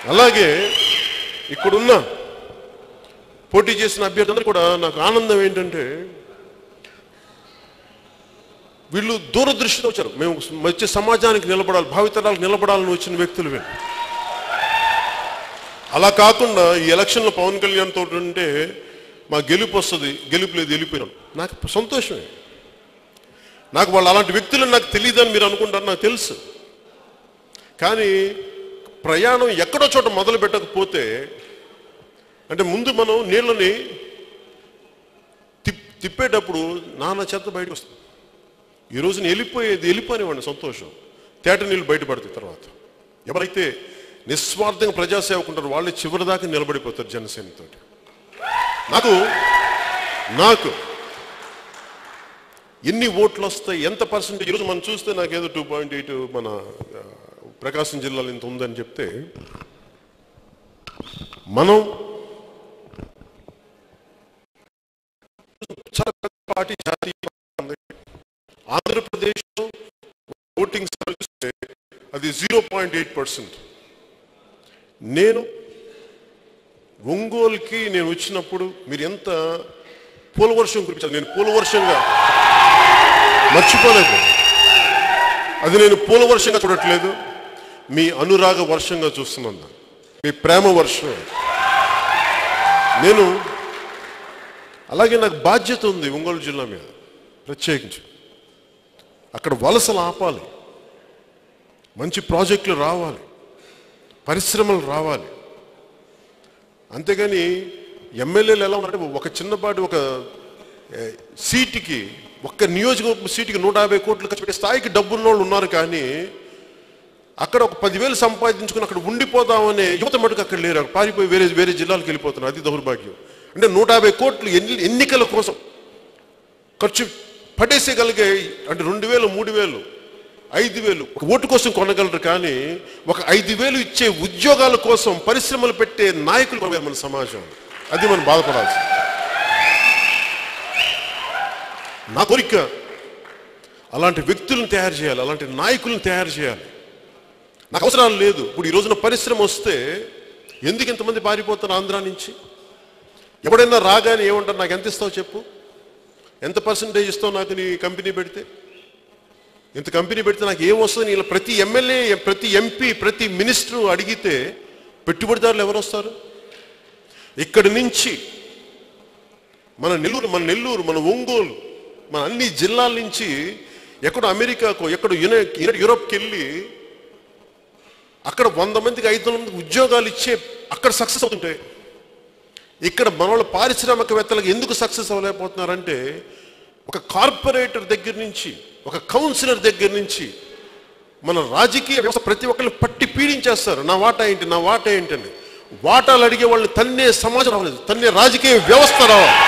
అలాగే ఇక్కడున్న పోటీ చేసిన అభ్యర్థులందరూ కూడా నాకు ఆనందం ఏంటంటే వీళ్ళు దూరదృష్టితో వచ్చారు మేము వచ్చే సమాజానికి నిలబడాలి భావితరాలకు నిలబడాలని వచ్చిన వ్యక్తులు వీళ్ళు అలా కాకుండా ఈ ఎలక్షన్లో పవన్ కళ్యాణ్ తోటి ఉంటే మా గెలుపు వస్తుంది గెలుపు లేదు వెళ్ళిపోయినాం నాకు సంతోషమే నాకు వాళ్ళు అలాంటి వ్యక్తులు నాకు తెలియదని మీరు అనుకుంటారు నాకు తెలుసు కానీ ప్రయాణం ఎక్కడో చోట మొదలు పెట్టకపోతే అంటే ముందు మనం నీళ్ళని తిప్ తిప్పేటప్పుడు నానా చెత్త బయటకు వస్తుంది ఈ రోజున వెళ్ళిపోయేది వెళ్ళిపోనివ్వండి సంతోషం తేట నీళ్ళు బయటపడతాయి తర్వాత ఎవరైతే నిస్వార్థంగా ప్రజాసేవకుంటారో వాళ్ళే చివరిదాకా నిలబడిపోతారు జనసేనతో నాకు నాకు ఎన్ని ఓట్లు వస్తాయి ఎంత పర్సెంటేజ్ ఈరోజు మనం చూస్తే నాకేదో టూ పాయింట్ ఎయిట్ మన ఆ, ప్రకాశం జిల్లాలో ఇంత ఉందని చెప్తే మనం చాలా పెద్ద పార్టీ జాతీయ పార్టీ ఉంది. ఆంధ్రప్రదేశ్లో ఓటింగ్ సర్వీస్ అది జీరో పాయింట్ ఎయిట్ పర్సెంట్ నేను ఒంగోలుకి నేను వచ్చినప్పుడు మీరు ఎంత పూలవర్షం కురిపించారు నేను పూలవర్షంగా మర్చిపోలేదు అది నేను పూలవర్షంగా చూడట్లేదు మీ అనురాగ వర్షంగా చూస్తున్నాను దాన్ని. మీ ప్రేమ వర్షం నేను అలాగే నాకు బాధ్యత ఉంది ఒంగోలు జిల్లా మీద ప్రత్యేకించి అక్కడ వలసలు ఆపాలి మంచి ప్రాజెక్టులు రావాలి పరిశ్రమలు రావాలి అంతేగాని ఎమ్మెల్యేలు ఎలా ఉన్నారంటే ఒక చిన్నపాటి ఒక ఏ, సీటుకి ఒక్క నియోజకవర్గం సీటుకి నూట యాభై కోట్లు ఖర్చు పెట్టే స్థాయికి డబ్బున్న వాళ్ళు ఉన్నారు కానీ అక్కడ ఒక పదివేలు సంపాదించుకుని అక్కడ ఉండిపోదామనే యువత మటుకు అక్కడ లేరు అక్కడ పారిపోయి వేరే వేరే జిల్లాలకు వెళ్ళిపోతున్నారు అది దౌర్భాగ్యం అంటే నూట యాభై కోట్లు ఎన్ని ఎన్నికల కోసం ఖర్చు పడేసేయగలిగే అంటే రెండు వేలు మూడు వేలు ఐదు వేలు ఒక ఓటు కోసం కొనగలరు కానీ ఒక ఐదు వేలు ఇచ్చే ఉద్యోగాల కోసం పరిశ్రమలు పెట్టే నాయకులు కొనగలరు మన సమాజం అది మనం బాధపడాల్సి నా కోరిక అలాంటి వ్యక్తులను తయారు చేయాలి అలాంటి నాయకులను తయారు చేయాలి నాకు అవసరాలు లేదు ఇప్పుడు ఈ రోజున పరిశ్రమ వస్తే ఎందుకు ఇంతమంది పారిపోతారు ఆంధ్రా నుంచి ఎవడైనా రాగానే ఏమంటారు నాకు ఎంత ఇస్తావు చెప్పు ఎంత పర్సంటేజ్ ఇస్తావు నాకు నీ కంపెనీ పెడితే ఇంత కంపెనీ పెడితే నాకు ఏం వస్తుంది ఇలా ప్రతి ఎమ్మెల్యే ప్రతి ఎంపీ ప్రతి మినిస్టర్ అడిగితే పెట్టుబడిదారులు ఎవరు వస్తారు ఇక్కడి నుంచి మన నెల్లూరు మన నెల్లూరు మన ఒంగోలు మన అన్ని జిల్లాల నుంచి ఎక్కడో అమెరికాకో ఎక్కడో యునై యూరోప్కి వెళ్ళి అక్కడ వంద మందికి ఐదు వందల మందికి ఉద్యోగాలు ఇచ్చే అక్కడ సక్సెస్ అవుతుంటాయి ఇక్కడ మన వాళ్ళ పారిశ్రామికవేత్తలకు ఎందుకు సక్సెస్ అవ్వలేకపోతున్నారంటే ఒక కార్పొరేటర్ దగ్గర నుంచి ఒక కౌన్సిలర్ దగ్గర నుంచి మన రాజకీయ వ్యవస్థ ప్రతి ఒక్కరిని పట్టి పీడించేస్తారు నా వాటా ఏంటి నా వాటా ఏంటని వాటాలు అడిగే వాళ్ళని తన్నే సమాజం రావలేదు తన్నే రాజకీయ వ్యవస్థ రావాలి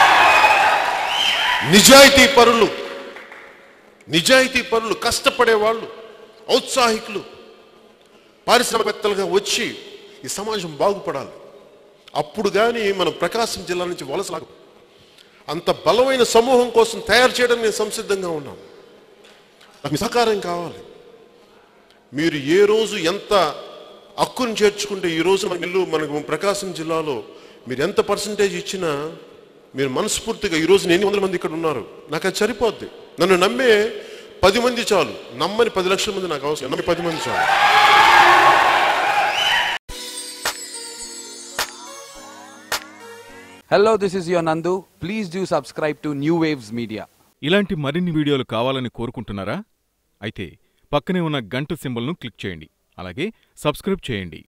నిజాయితీ పరులు నిజాయితీ పరులు కష్టపడే వాళ్ళు ఔత్సాహికులు పారిశ్రామికవేత్తలుగా వచ్చి ఈ సమాజం బాగుపడాలి అప్పుడు కానీ మనం ప్రకాశం జిల్లా నుంచి వలసలాగ అంత బలమైన సమూహం కోసం తయారు చేయడం నేను సంసిద్ధంగా ఉన్నాను నాకు మీ సహకారం కావాలి మీరు ఏ రోజు ఎంత హక్కును చేర్చుకుంటే ఈ రోజు మన ఇల్లు మనకు ప్రకాశం జిల్లాలో మీరు ఎంత పర్సంటేజ్ ఇచ్చినా మీరు మనస్ఫూర్తిగా ఈ రోజు ఎన్ని వందల మంది ఇక్కడ ఉన్నారు నాకు అది సరిపోద్ది నన్ను నమ్మే పది మంది చాలు నమ్మని పది లక్షల మంది నాకు అవసరం నమ్మి పది మంది చాలు Hello, this is your Nandu. Please do subscribe to New Waves Media. ఇలాంటి మరిన్ని వీడియోలు కావాలని కోరుకుంటున్నారా అయితే పక్కనే ఉన్న గంట సింబల్ను క్లిక్ చేయండి అలాగే సబ్స్క్రైబ్ చేయండి